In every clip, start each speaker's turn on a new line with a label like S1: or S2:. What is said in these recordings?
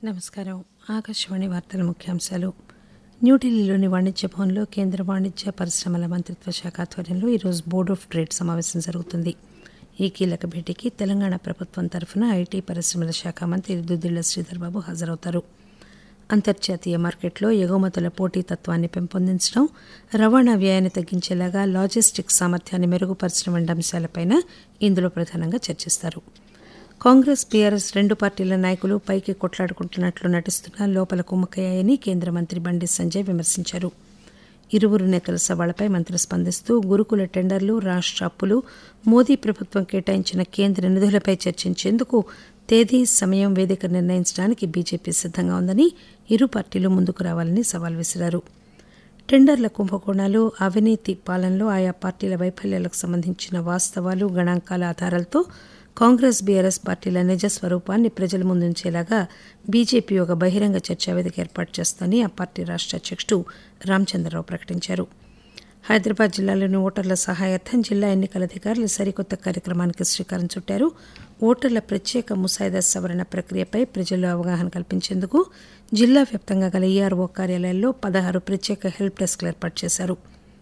S1: నమస్కారం ఆకాశవాణి వార్తల ముఖ్యాంశాలు న్యూఢిల్లీలోని వాణిజ్య భవన్లో కేంద్ర వాణిజ్య పరిశ్రమల మంత్రిత్వ శాఖ ఆధ్వర్యంలో ఈరోజు బోర్డ్ ఆఫ్ ట్రేడ్ సమావేశం జరుగుతుంది ఈ కీలక భేటీకి తెలంగాణ ప్రభుత్వం తరఫున ఐటీ పరిశ్రమల శాఖ మంత్రి దుద్దిళ్ల శ్రీధర్ బాబు హాజరవుతారు అంతర్జాతీయ మార్కెట్లో ఎగుమతుల పోటీతత్వాన్ని పెంపొందించడం రవాణా వ్యయాన్ని తగ్గించేలాగా లాజిస్టిక్స్ సామర్థ్యాన్ని మెరుగుపరచడం వంటి అంశాలపైన ఇందులో ప్రధానంగా చర్చిస్తారు కాంగ్రెస్ బీఆర్ఎస్ రెండు పార్టీల నాయకులు పైకి కొట్లాడుకుంటున్నట్లు నటిస్తున్నా లోపల కుమ్మక్కయ్యాయని కేంద్ర మంత్రి బండి సంజయ్ విమర్శించారు ఇరువురు నేతల సవాళ్లపై మంత్రి స్పందిస్తూ గురుకుల టెండర్లు రాష్ట్ర అప్పులు మోదీ ప్రభుత్వం కేటాయించిన కేంద్ర నిధులపై చర్చించేందుకు తేదీ సమయం వేదిక నిర్ణయించడానికి బీజేపీ సిద్దంగా ఉందని ఇరు పార్టీలు ముందుకు రావాలని సవాల్ విసిరారు టెండర్ల కుంభకోణాలు అవినీతి పాలనలో ఆయా పార్టీల వైఫల్యాలకు సంబంధించిన వాస్తవాలు గణాంకాల ఆధారాలతో కాంగ్రెస్ బీఆర్ఎస్ పార్టీల నిజ స్వరూపాన్ని ప్రజల ముందుంచేలాగా బీజేపీ ఒక బహిరంగ చర్చా వేదిక ఏర్పాటు చేస్తోందని ఆ పార్టీ రాష్ట్ర అధ్యక్షుడు రామచంద్రరావు ప్రకటించారు హైదరాబాద్ జిల్లాలోని ఓటర్ల సహాయార్థం జిల్లా ఎన్నికల అధికారులు సరికొత్త కార్యక్రమానికి శ్రీకారం చుట్టారు ఓటర్ల ప్రత్యేక ముసాయిదా సవరణ ప్రక్రియపై ప్రజల్లో అవగాహన కల్పించేందుకు జిల్లా వ్యాప్తంగా గల ఈఆర్ఓ కార్యాలయాల్లో పదహారు ప్రత్యేక హెల్ప్ డెస్క్లు ఏర్పాటు చేశారు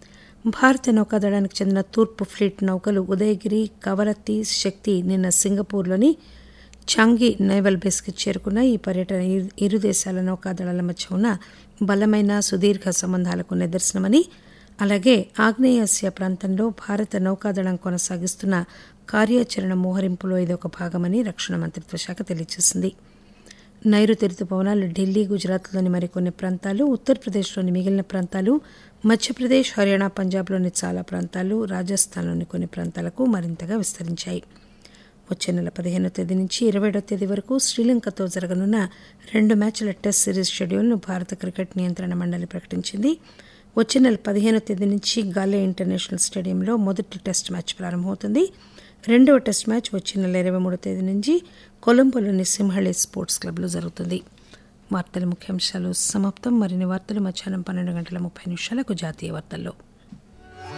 S1: భారత నౌకాదళానికి చెందిన తూర్పు ఫ్లీట్ నౌకలు ఉదయగిరి కవరత్తి శక్తి నిన్న సింగపూర్లోని చాంగి నేవల్ బేస్కి చేరుకున్న ఈ పర్యటన ఇరు- ఇరు దేశాల నౌకాదళాల మధ్య ఉన్న బలమైన సుదీర్ఘ సంబంధాలకు నిదర్శనమని అలాగే ఆగ్నేయాసియా ప్రాంతంలో భారత నౌకాదళం కొనసాగిస్తున్న కార్యాచరణ మోహరింపులో ఇదొక భాగమని రక్షణ మంత్రిత్వ శాఖ తెలియజేసింది నైరుతి రుతుపవనాలు ఢిల్లీ గుజరాత్లోని మరికొన్ని ప్రాంతాలు ఉత్తరప్రదేశ్లోని మిగిలిన ప్రాంతాలు మధ్యప్రదేశ్ హర్యానా పంజాబ్లోని చాలా ప్రాంతాలు రాజస్థాన్లోని కొన్ని ప్రాంతాలకు మరింతగా విస్తరించాయి వచ్చే నెల పదిహేనో తేదీ నుంచి ఇరవైడో తేదీ వరకు శ్రీలంకతో జరగనున్న రెండు మ్యాచ్ల టెస్ట్ సిరీస్ షెడ్యూల్ను భారత క్రికెట్ నియంత్రణ మండలి ప్రకటించింది వచ్చే నెల పదిహేనో తేదీ నుంచి గాలే ఇంటర్నేషనల్ స్టేడియంలో మొదటి టెస్ట్ మ్యాచ్ ప్రారంభమవుతుంది రెండవ టెస్ట్ మ్యాచ్ వచ్చే నెల ఇరవై మూడో తేదీ నుంచి కొలంబోలోని సింహళి స్పోర్ట్స్ క్లబ్లో జరుగుతుంది వార్తల ముఖ్యాంశాలు సమాప్తం మరిన్ని వార్తలు మధ్యాహ్నం పన్నెండు గంటల ముప్పై నిమిషాలకు జాతీయ వార్తల్లో